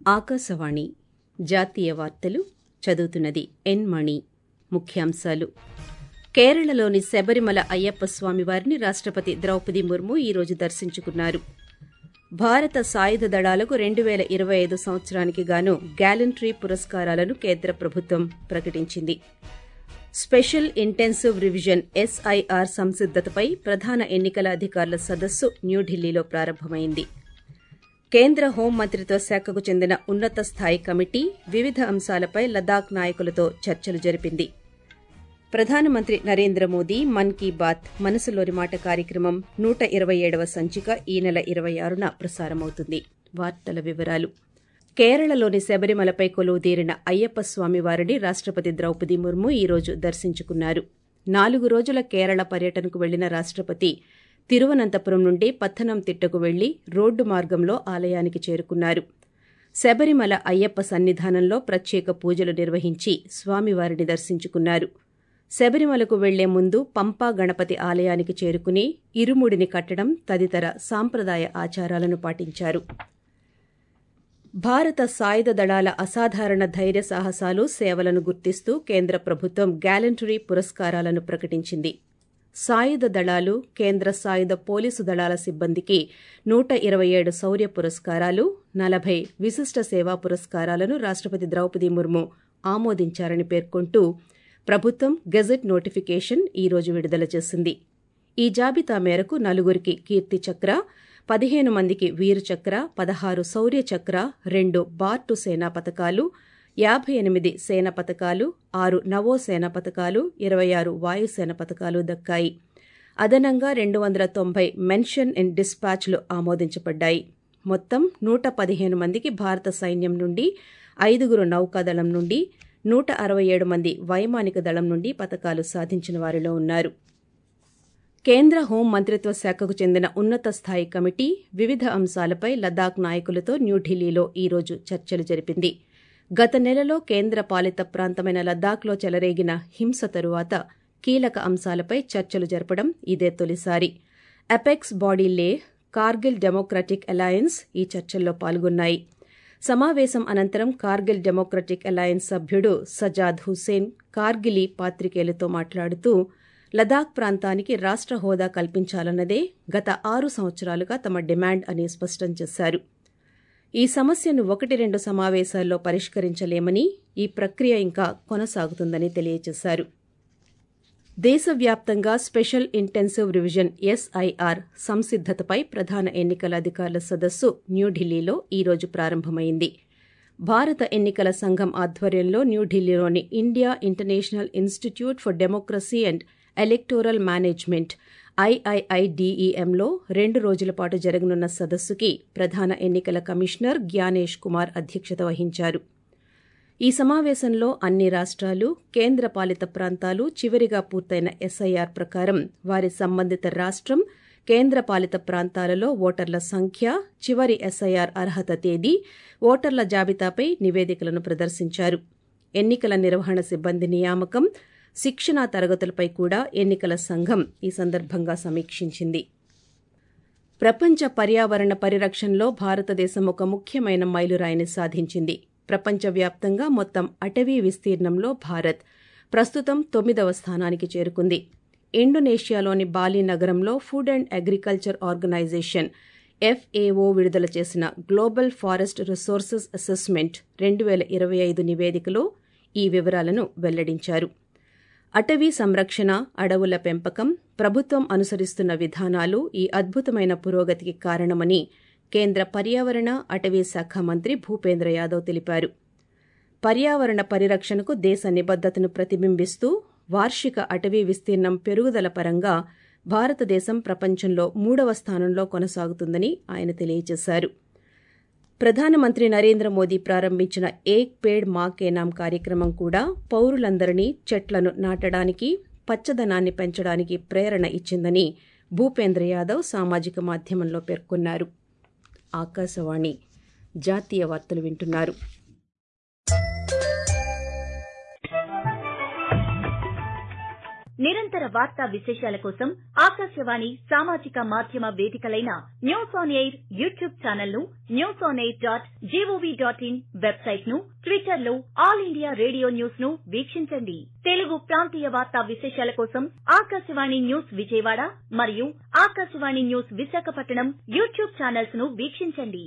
ఆకాశవాణి జాతీయ వార్తలు చదువుతున్నది ఎన్ మణి ముఖ్యాంశాలు కేరళలోని శబరిమల అయ్యప్ప స్వామివారిని రాష్టపతి ద్రౌపది ముర్ము ఈరోజు దర్శించుకున్నారు భారత సాయుధ దళాలకు రెండు పేల ఇరవై ఐదు సంవత్సరానికి గాను గ్యాలంట్రీ పురస్కారాలను కేంద్ర ప్రభుత్వం ప్రకటించింది స్పెషల్ ఇంటెన్సివ్ రివిజన్ ఎస్ఐఆర్ సంసిద్దతపై ప్రధాన ఎన్నికల అధికారుల సదస్సు న్యూఢిల్లీలో ప్రారంభమైంది కేంద్ర హోంమంత్రిత్వ శాఖకు చెందిన ఉన్నత స్థాయి కమిటీ వివిధ అంశాలపై లదాఖ్ నాయకులతో చర్చలు జరిపింది ప్రధానమంత్రి నరేంద్ర మోదీ మన్ కీ బాత్ మనసులోని మాట కార్యక్రమం నూట ఇరవై ఏడవ సంచిక ఈ నెల ఇరవై ఆరున ప్రసారమవుతుంది వార్తల వివరాలు కేరళలోని శబరిమలపై కొలువుదీరిన అయ్యప్ప స్వామివారిని రాష్టపతి ద్రౌపది ముర్ము ఈరోజు దర్శించుకున్నారు నాలుగు రోజుల కేరళ పర్యటనకు వెళ్లిన రాష్టపతి తిరువనంతపురం నుండి పత్తనంతిట్టకు వెళ్లి రోడ్డు మార్గంలో ఆలయానికి చేరుకున్నారు శబరిమల అయ్యప్ప సన్నిధానంలో ప్రత్యేక పూజలు నిర్వహించి స్వామివారిని దర్శించుకున్నారు శబరిమలకు వెళ్లే ముందు పంపా గణపతి ఆలయానికి చేరుకుని ఇరుముడిని కట్టడం తదితర సాంప్రదాయ ఆచారాలను పాటించారు భారత సాయుధ దళాల అసాధారణ ధైర్య సాహసాలు సేవలను గుర్తిస్తూ కేంద్ర ప్రభుత్వం గ్యాలంటరీ పురస్కారాలను ప్రకటించింది సాయుధ దళాలు కేంద్ర సాయుధ పోలీసు దళాల సిబ్బందికి నూట ఇరవై ఏడు శౌర్య పురస్కారాలు నలభై విశిష్ట సేవా పురస్కారాలను రాష్టపతి ద్రౌపది ముర్ము ఆమోదించారని పేర్కొంటూ ప్రభుత్వం గెజెట్ నోటిఫికేషన్ ఈ రోజు విడుదల చేసింది ఈ జాబితా మేరకు నలుగురికి కీర్తి చక్ర పదిహేను మందికి వీరు చక్ర పదహారు శౌర్య చక్ర రెండు బార్టు సేనా పథకాలు యాభై ఎనిమిది సేన పథకాలు ఆరు నవో సేన పథకాలు ఇరవై ఆరు వాయుసేన పథకాలు దక్కాయి అదనంగా రెండు వందల తొంభై మెన్షన్ ఇన్ డిస్పాచ్లు ఆమోదించబడ్డాయి మొత్తం నూట పదిహేను మందికి భారత సైన్యం నుండి ఐదుగురు నౌకాదళం నుండి నూట అరవై ఏడు మంది వైమానిక దళం నుండి పథకాలు సాధించిన వారిలో ఉన్నారు కేంద్ర హోం మంత్రిత్వ శాఖకు చెందిన ఉన్నత స్థాయి కమిటీ వివిధ అంశాలపై లదాఖ్ నాయకులతో న్యూఢిల్లీలో ఈరోజు చర్చలు జరిపింది గత నెలలో కేంద్ర పాలిత ప్రాంతమైన లద్దాఖ్లో చెలరేగిన హింస తరువాత కీలక అంశాలపై చర్చలు జరపడం ఇదే తొలిసారి అపెక్స్ బాడీ లే కార్గిల్ డెమోక్రటిక్ అలయన్స్ ఈ చర్చల్లో పాల్గొన్నాయి సమావేశం అనంతరం కార్గిల్ డెమోక్రటిక్ అలయన్స్ సభ్యుడు సజాద్ హుస్సేన్ కార్గిలీ పాత్రికేయులతో మాట్లాడుతూ లదాఖ్ ప్రాంతానికి రాష్ట హోదా కల్పించాలన్నదే గత ఆరు సంవత్సరాలుగా తమ డిమాండ్ అని స్పష్టం చేశారు ఈ సమస్యను ఒకటి రెండు సమావేశాల్లో పరిష్కరించలేమని ఈ ప్రక్రియ ఇంకా కొనసాగుతుందని తెలియజేశారు దేశవ్యాప్తంగా స్పెషల్ ఇంటెన్సివ్ రివిజన్ ఎస్ఐఆర్ సంసిద్దతపై ప్రధాన ఎన్నికల అధికారుల సదస్సు న్యూఢిల్లీలో ఈరోజు ప్రారంభమైంది భారత ఎన్నికల సంఘం ఆధ్వర్యంలో న్యూఢిల్లీలోని India international institute for democracy and electoral management ఐఐఐడిఈఎంలో రెండు రోజుల పాటు జరగనున్న సదస్సుకి ప్రధాన ఎన్నికల కమిషనర్ జ్ఞానేష్ కుమార్ అధ్యక్షత వహించారు ఈ సమావేశంలో అన్ని రాష్ట్రాలు కేంద్ర పాలిత ప్రాంతాలు చివరిగా పూర్తయిన ఎస్ఐఆర్ ప్రకారం వారి సంబంధిత రాష్టం కేంద్ర పాలిత ప్రాంతాలలో ఓటర్ల సంఖ్య చివరి ఎస్ఐఆర్ అర్హత తేదీ ఓటర్ల జాబితాపై నివేదికలను ప్రదర్శించారు ఎన్నికల నిర్వహణ సిబ్బంది నియామకం శిక్షణా తరగతులపై కూడా ఎన్నికల సంఘం ఈ సందర్భంగా సమీక్షించింది ప్రపంచ పర్యావరణ పరిరక్షణలో భారతదేశం ఒక ముఖ్యమైన మైలురాయిని సాధించింది ప్రపంచవ్యాప్తంగా మొత్తం అటవీ విస్తీర్ణంలో భారత్ ప్రస్తుతం తొమ్మిదవ స్థానానికి చేరుకుంది ఇండోనేషియాలోని బాలి నగరంలో food and agriculture organisation FAO విడుదల చేసిన గ్లోబల్ ఫారెస్ట్ రిసోర్సెస్ అసెస్మెంట్ రెండు వేల ఇరవై ఐదు నివేదికలో ఈ వివరాలను వెల్లడించారు అటవీ సంరక్షణ అడవుల పెంపకం ప్రభుత్వం అనుసరిస్తున్న విధానాలు ఈ అద్భుతమైన పురోగతికి కారణమని కేంద్ర పర్యావరణ అటవీ శాఖ మంత్రి భూపేంద్ర యాదవ్ తెలిపారు పర్యావరణ పరిరక్షణకు దేశ నిబద్దతను ప్రతిబింబిస్తూ వార్షిక అటవీ విస్తీర్ణం పెరుగుదల పరంగా భారతదేశం ప్రపంచంలో మూడవ స్థానంలో కొనసాగుతుందని ఆయన తెలియజేశారు ప్రధానమంత్రి నరేంద్ర మోదీ ప్రారంభించిన ఏక్ పేడ్ మా కే నామ్ కార్యక్రమం కూడా పౌరులందరినీ చెట్లను నాటడానికి పచ్చదనాన్ని పెంచడానికి ప్రేరణ ఇచ్చిందని భూపేంద్ర యాదవ్ సామాజిక మాధ్యమంలో పేర్కొన్నారు ఆకాశవాణి జాతీయ వార్తలు వింటున్నారు నిరంతర వార్తా విశేషాల కోసం ఆకాశవాణి సామాజిక మాధ్యమ వేదికలైన news on air YouTube channel ను news on air dot GOV dot in website ను ట్విట్టర్ లో ఆల్ ఇండియా రేడియో న్యూస్ ను వీక్షించండి తెలుగు ప్రాంతీయ వార్తా విశేషాల కోసం ఆకాశవాణి న్యూస్ విజయవాడ మరియు Akashvani news Visakhapatnam YouTube channels ను వీక్షించండి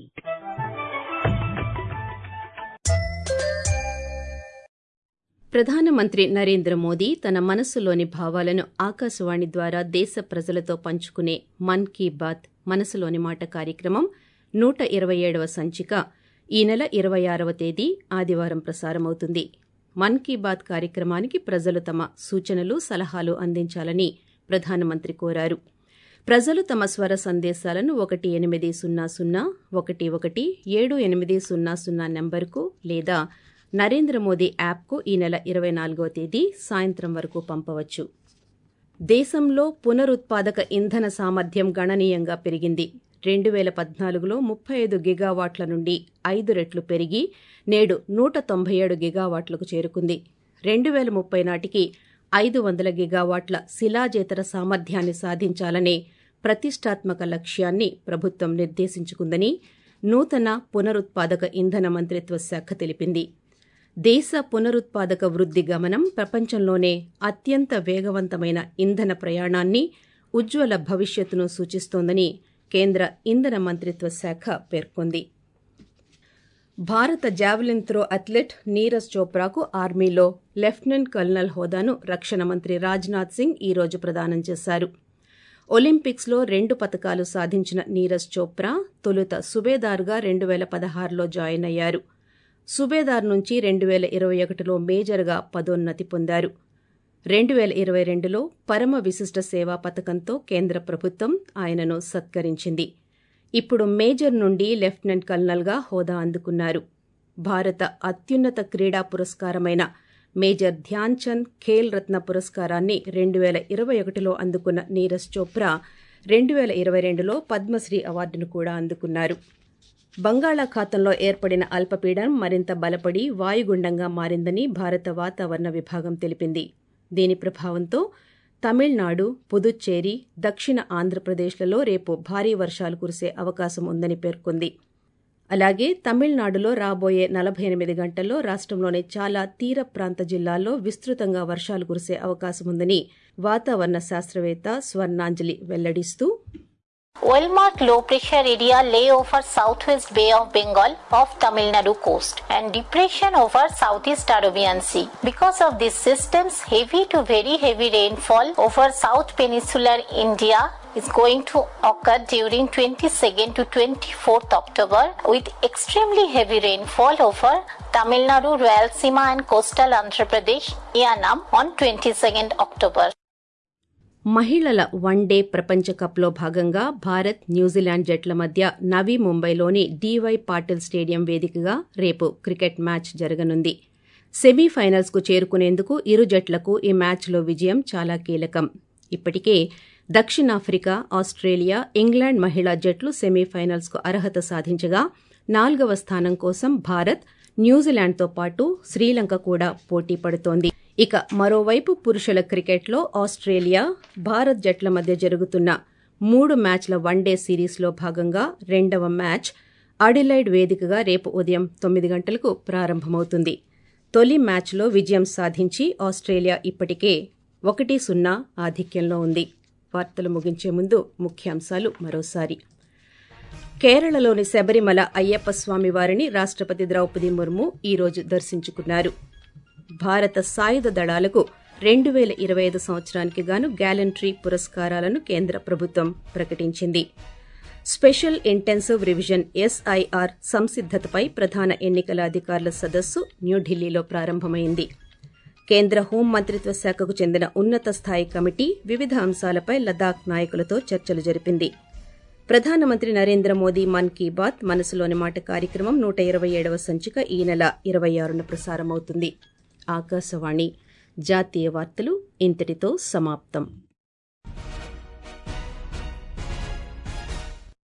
ప్రధానమంత్రి నరేంద్ర మోదీ తన మనస్సులోని భావాలను ఆకాశవాణి ద్వారా దేశ ప్రజలతో పంచుకునే మన్ కీ బాత్ మనసులోని మాట కార్యక్రమం నూట ఇరవై ఏడవ సంచిక ఈ నెల ఇరవై ఆరవ తేదీ ఆదివారం ప్రసారమవుతుంది మన్ కీ బాత్ కార్యక్రమానికి ప్రజలు తమ సూచనలు సలహాలు అందించాలని ప్రధానమంత్రి కోరారు ప్రజలు తమ స్వర సందేశాలను ఒకటి ఎనిమిది సున్నా సున్నా ఒకటి ఒకటి ఏడు ఎనిమిది సున్నా సున్నా నెంబర్కు లేదా నరేంద్ర మోదీ యాప్కు ఈ నెల ఇరవై నాలుగవ తేదీ సాయంత్రం వరకు పంపవచ్చు దేశంలో పునరుత్పాదక ఇంధన సామర్థ్యం గణనీయంగా పెరిగింది రెండు వేల పద్నాలుగులో ముప్పై ఐదు గిగావాట్ల నుండి ఐదు రెట్లు పెరిగి నేడు నూట తొంభై ఏడు గిగావాట్లకు చేరుకుంది రెండు వేల ముప్పై నాటికి ఐదు వందల గిగావాట్ల శిలాజేతర సామర్థ్యాన్ని సాధించాలనే ప్రతిష్టాత్మక లక్ష్యాన్ని ప్రభుత్వం నిర్దేశించుకుందని నూతన పునరుత్పాదక ఇంధన మంత్రిత్వ శాఖ తెలిపింది దేశ పునరుత్పాదక వృద్ధి గమనం ప్రపంచంలోనే అత్యంత వేగవంతమైన ఇంధన ప్రయాణాన్ని ఉజ్వల భవిష్యత్తును సూచిస్తోందని కేంద్ర ఇంధన మంత్రిత్వ శాఖ పేర్కొంది భారత జావెలిన్ త్రో అథ్లెట్ నీరజ్ చోప్రాకు ఆర్మీలో లెఫ్టినెంట్ కల్నల్ హోదాను రక్షణ మంత్రి రాజ్నాథ్ సింగ్ ఈ రోజు ప్రదానం చేశారు ఒలింపిక్స్లో రెండు పతకాలు సాధించిన నీరజ్ చోప్రా తొలుత సుబేదార్గా రెండు వేల పదహారులో జాయిన్ అయ్యారు సుబేదార్ నుంచి రెండు వేల ఇరవై ఒకటిలో మేజర్గా పదోన్నతి పొందారు రెండు వేల ఇరవై రెండులో పరమ విశిష్ట సేవా పథకంతో కేంద్ర ప్రభుత్వం ఆయనను సత్కరించింది ఇప్పుడు మేజర్ నుండి లెఫ్టినెంట్ కల్నల్గా హోదా అందుకున్నారు భారత అత్యున్నత క్రీడా పురస్కారమైన మేజర్ ధ్యాన్ చంద్ ఖేల్ రత్న పురస్కారాన్ని రెండు వేల ఇరవై ఒకటిలో అందుకున్న నీరజ్ చోప్రా రెండు వేల ఇరవై రెండులో పద్మశ్రీ అవార్డును కూడా అందుకున్నారు బంగాళాఖాతంలో ఏర్పడిన అల్పపీడనం మరింత బలపడి వాయుగుండంగా మారిందని భారత వాతావరణ విభాగం తెలిపింది దీని ప్రభావంతో తమిళనాడు పుదుచ్చేరి దక్షిణ ఆంధ్రప్రదేశ్లలో రేపు భారీ వర్షాలు కురిసే అవకాశం ఉందని పేర్కొంది అలాగే తమిళనాడులో రాబోయే నలభై ఎనిమిది గంటల్లో రాష్ట్రంలోని చాలా తీర ప్రాంత జిల్లాల్లో విస్తృతంగా వర్షాలు కురిసే అవకాశం ఉందని వాతావరణ శాస్త్రవేత్త స్వర్ణాంజలి వెల్లడిస్తూ Well-marked low-pressure area lay over southwest Bay of Bengal off Tamil Nadu coast and depression over southeast Arabian Sea. Because of these systems, heavy to very heavy rainfall over south peninsular India is going to occur during 22nd to 24th October with extremely heavy rainfall over Tamil Nadu, Rayalaseema and coastal Andhra Pradesh, Yanam on 22nd October. మహిళల one day ప్రపంచ కప్లో భాగంగా Bharat New Zealand జట్ల మధ్య నవీ ముంబైలోని dy Patil stadium వేదికగా రేపు cricket match జరగనుంది సెమీఫైనల్స్కు చేరుకునేందుకు ఇరు జట్లకు ఈ మ్యాచ్లో విజయం చాలా కీలకం ఇప్పటికే దక్షిణాఫ్రికా ఆస్ట్రేలియా ఇంగ్లాండ్ మహిళా జట్లు సెమీఫైనల్స్కు అర్హత సాధించగా నాలుగవ స్థానం కోసం భారత్ న్యూజిలాండ్తో పాటు శ్రీలంక కూడా పోటీ పడుతోంది ఇక మరోవైపు పురుషుల క్రికెట్లో ఆస్ట్రేలియా భారత్ జట్ల మధ్య జరుగుతున్న మూడు మ్యాచ్ల వన్డే సిరీస్లో భాగంగా రెండవ మ్యాచ్ అడిలైడ్ వేదికగా రేపు ఉదయం తొమ్మిది గంటలకు ప్రారంభమవుతుంది తొలి మ్యాచ్లో విజయం సాధించి ఆస్ట్రేలియా ఇప్పటికే ఒకటి సున్నా ఆధిక్యంలో ఉంది వార్తలు ముగించే ముందు ముఖ్యాంశాలు మరోసారి కేరళలోని శబరిమల అయ్యప్ప స్వామి వారిని రాష్టపతి ద్రౌపది ముర్ము ఈరోజు దర్శించుకున్నారు భారత సాయుధ దళాలకు రెండు వేల ఇరవై ఐదు సంవత్సరానికి గాను గ్యాలంట్రీ పురస్కారాలను కేంద్ర ప్రభుత్వం ప్రకటించింది స్పెషల్ ఇంటెన్సివ్ రివిజన్ ఎస్ఐఆర్ సంసిద్దతపై ప్రధాన ఎన్నికల అధికారుల సదస్సు న్యూఢిల్లీలో ప్రారంభమైంది కేంద్ర హోం మంత్రిత్వ శాఖకు చెందిన ఉన్నత స్థాయి కమిటీ వివిధ అంశాలపై లదాఖ్ నాయకులతో చర్చలు జరిపింది ప్రధానమంత్రి నరేంద్ర మోదీ మన్ కీ బాత్ మనసులోని మాట కార్యక్రమం నూట ఇరవై ఏడవ సంచిక ఈ నెల ఇరవై ఆరున ప్రసారమవుతుంది ఆకాశవాణి జాతీయ వార్తలు ఇంతటితో సమాప్తం